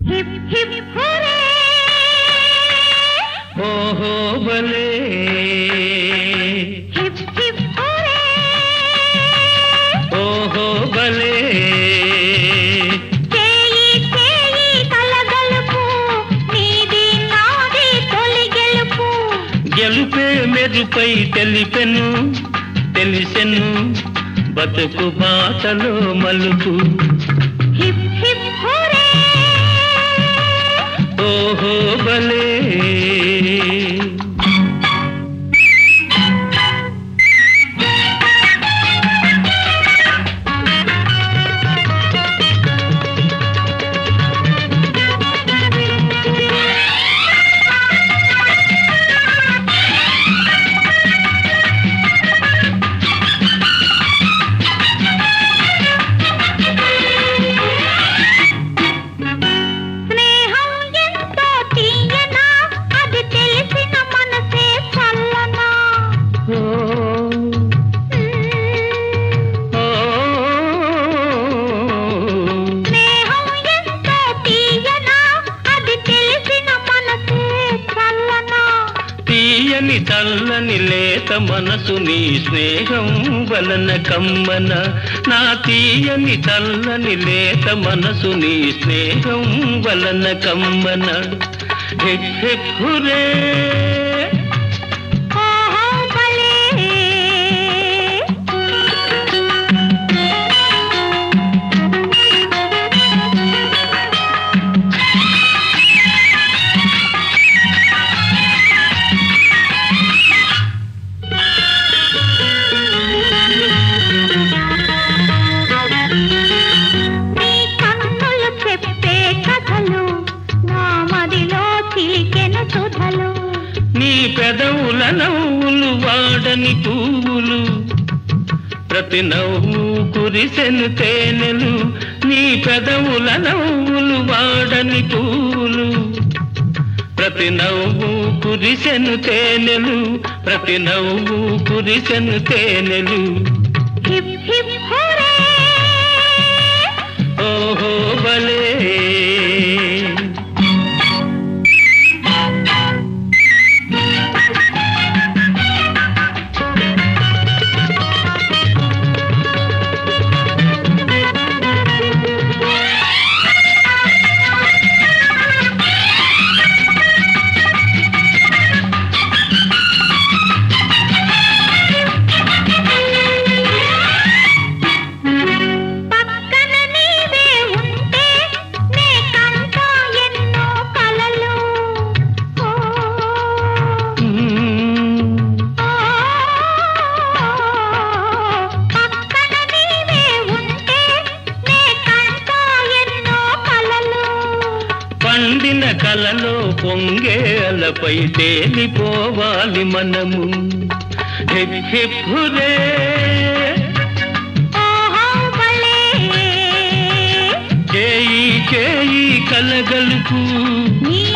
Hip hip హురే ఓహో బలే hip hip హురే ఓహో బలే చేయి చేయి కలగలుపు నీది నాది తొలి గెలుపు గెలుపే మెరుపై తెలిపెను తెలిసెను బతుకు బాటలో మలుపు హిప్ హిప్ హురే ఓహో బలే స్నేహం ఎంతో తీయనా అది తెలిసిన మనసే చల్లనా ఓ, ఓ, స్నేహం ఎంతో తీయనా అది తెలిసిన మనసే చల్లనా తీయని చల్లని లేత మనసు నీ స్నేహం వలన కమ్మన నా తీయని చల్లని లేత మనసు నీ స్నేహం వలన కమ్మన హిప్ హిప్ హురే ఓహో భలే నీ కన్నులు చెప్పే కథలు నా మదిలో చిలికెను సుధలు నీ పెదవుల నవ్వులు వాడని పువ్వులు ప్రతి నవ్వు కురిసెను తేనెలు నీ పెదవుల నవ్వులు వాడని పువ్వులు ప్రతి నవ్వు కురిసెను తేనెలు ప్రతి నవ్వు కురిసెను తేనెలు హిప్ హిప్ హురే ఓహో బలే పక్కన నీవే ఉంటే నే కంటా ఎన్నో కలలు ఓ, మ్మ్. ఓ, పక్కన నీవే ఉంటే నే కంటా ఎన్నో కలలు పండిన కలలో పొంగే అలపై తేలిపోవాలి మనము హిప్ హిప్ హురే ఓహో భలే చేయి చేయి కలగలుపు నీ